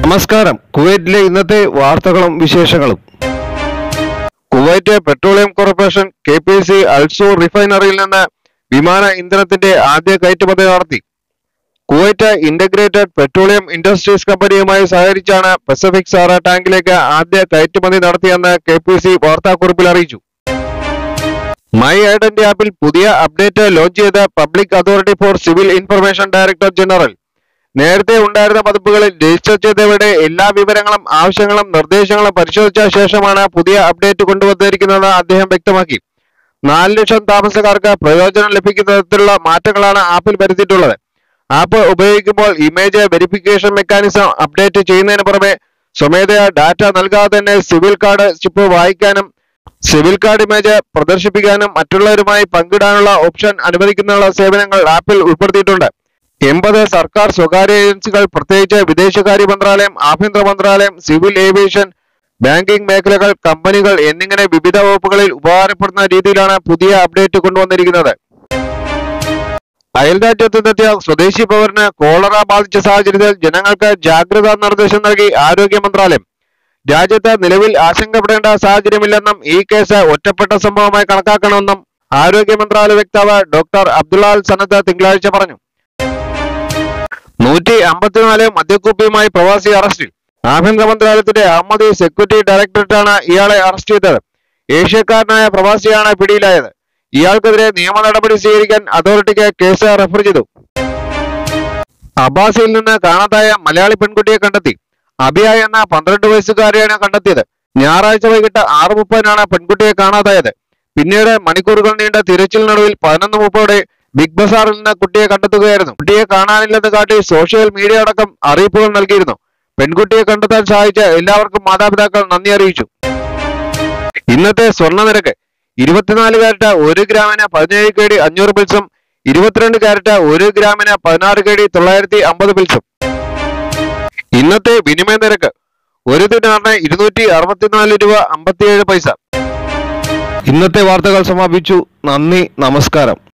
നമസ്കാരം കുവൈറ്റിലെ ഇന്നത്തെ വാർത്തകളും വിശേഷങ്ങളും Kuwait Petroleum Corporation K P C Al Zour റിഫൈനറിയിൽ നിന്ന് വിമാന ഇന്ധനത്തിന്റെ ആദ്യ കയറ്റുമതി നടത്തി കുവൈറ്റ് ഇന്റഗ്രേറ്റഡ് പെട്രോളിയം ഇൻഡസ്ട്രീസ് കമ്പനിയുമായി സഹകരിച്ചാണ് പസഫിക് സാറ ടാങ്കിലേക്ക് ആദ്യ കയറ്റുമതി നടത്തിയെന്ന് കെ പി സി വാർത്താക്കുറിപ്പിൽ അറിയിച്ചു മൈ ഐഡന്റി ആപ്പിൽ പുതിയ അപ്ഡേറ്റ് ലോഞ്ച് ചെയ്ത Public Authority for Civil Information director general നേരത്തെ ഉണ്ടായിരുന്ന പതിപ്പുകളിൽ രജിസ്റ്റർ ചെയ്തവരുടെ എല്ലാ വിവരങ്ങളും ആവശ്യങ്ങളും നിർദ്ദേശങ്ങളും പരിശോധിച്ച ശേഷമാണ് പുതിയ അപ്ഡേറ്റ് കൊണ്ടുവന്നിരിക്കുന്നതെന്ന് അദ്ദേഹം വ്യക്തമാക്കി നാല് ലക്ഷം താമസക്കാർക്ക് പ്രയോജനം ലഭിക്കുന്ന തരത്തിലുള്ള മാറ്റങ്ങളാണ് ആപ്പിൽ വരുത്തിയിട്ടുള്ളത് ആപ്പ് ഉപയോഗിക്കുമ്പോൾ ഇമേജ് വെരിഫിക്കേഷൻ മെക്കാനിസം അപ്ഡേറ്റ് ചെയ്യുന്നതിന് പുറമെ സ്വമേധയാ ഡാറ്റ നൽകാതെ തന്നെ സിവിൽ കാർഡ് ചിപ്പ് വായിക്കാനും സിവിൽ കാർഡ് ഇമേജ് പ്രദർശിപ്പിക്കാനും മറ്റുള്ളവരുമായി പങ്കിടാനുള്ള ഓപ്ഷൻ അനുവദിക്കുന്നതിനുള്ള സേവനങ്ങൾ ആപ്പിൽ ഉൾപ്പെടുത്തിയിട്ടുണ്ട് എൺപത് സർക്കാർ സ്വകാര്യ ഏജൻസികൾ പ്രത്യേകിച്ച് വിദേശകാര്യ മന്ത്രാലയം ആഭ്യന്തര മന്ത്രാലയം സിവിൽ ഏവിയേഷൻ ബാങ്കിംഗ് മേഖലകൾ കമ്പനികൾ എന്നിങ്ങനെ വിവിധ വകുപ്പുകളിൽ ഉപകാരപ്പെടുന്ന രീതിയിലാണ് പുതിയ അപ്ഡേറ്റ് കൊണ്ടുവന്നിരിക്കുന്നത് അയൽരാജ്യത്ത് നിന്നെത്തിയ സ്വദേശി പൗരന് കോളറ ബാധിച്ച സാഹചര്യത്തിൽ ജനങ്ങൾക്ക് ജാഗ്രതാ നിർദ്ദേശം നൽകി ആരോഗ്യ മന്ത്രാലയം രാജ്യത്ത് നിലവിൽ ആശങ്കപ്പെടേണ്ട സാഹചര്യമില്ലെന്നും ഈ കേസ് ഒറ്റപ്പെട്ട സംഭവമായി കണക്കാക്കണമെന്നും ആരോഗ്യ മന്ത്രാലയ വക്താവ് ഡോക്ടർ അബ്ദുലാൽ സനദ് തിങ്കളാഴ്ച പറഞ്ഞു നൂറ്റി അമ്പത്തിനാല് മദ്യക്കുപ്പിയുമായി പ്രവാസി അറസ്റ്റിൽ ആഭ്യന്തര മന്ത്രാലയത്തിന്റെ അഹമ്മദി സെക്യൂരിറ്റി ഡയറക്ടറേറ്റാണ് ഇയാളെ അറസ്റ്റ് ചെയ്തത് ഏഷ്യക്കാരനായ പ്രവാസിയാണ് പിടിയിലായത് ഇയാൾക്കെതിരെ നിയമ നടപടി സ്വീകരിക്കാൻ അതോറിറ്റിക്ക് കേസ് റെഫർ ചെയ്തു അബ്ബാസിയിൽ നിന്ന് കാണാതായ മലയാളി പെൺകുട്ടിയെ കണ്ടെത്തി അബിയ എന്ന പന്ത്രണ്ട് വയസ്സുകാരിയാണ് കണ്ടെത്തിയത് ഞായറാഴ്ച വൈകിട്ട് ആറ് മുപ്പതിനാണ് പെൺകുട്ടിയെ കാണാതായത് പിന്നീട് മണിക്കൂറുകൾ നീണ്ട തിരച്ചിലിനൊടുവിൽ പതിനൊന്ന് മുപ്പതോടെ ബിഗ് ബസാറിൽ നിന്ന് കുട്ടിയെ കണ്ടെത്തുകയായിരുന്നു കുട്ടിയെ കാണാനില്ലെന്ന് കാട്ടി സോഷ്യൽ മീഡിയ അടക്കം അറിയിപ്പുകൾ നൽകിയിരുന്നു പെൺകുട്ടിയെ കണ്ടെത്താൻ സഹായിച്ച എല്ലാവർക്കും മാതാപിതാക്കൾ നന്ദി അറിയിച്ചു ഇന്നത്തെ സ്വർണ്ണ നിരക്ക് ഇരുപത്തിനാല് കാരറ്റ് ഒരു ഗ്രാമിന് പതിനേഴ് കെ ഡി അഞ്ഞൂറ് പിൽസും ഇരുപത്തിരണ്ട് കാരറ്റ് ഒരു ഗ്രാമിന് പതിനാറ് കെ ഡി തൊള്ളായിരത്തി അമ്പത് പിൽസും ഇന്നത്തെ വിനിമയ നിരക്ക് ഒരു ദിനാറിന് ഇരുന്നൂറ്റി അറുപത്തിനാല് രൂപ അമ്പത്തിയേഴ് പൈസ ഇന്നത്തെ വാർത്തകൾ സമാപിച്ചു നന്ദി നമസ്കാരം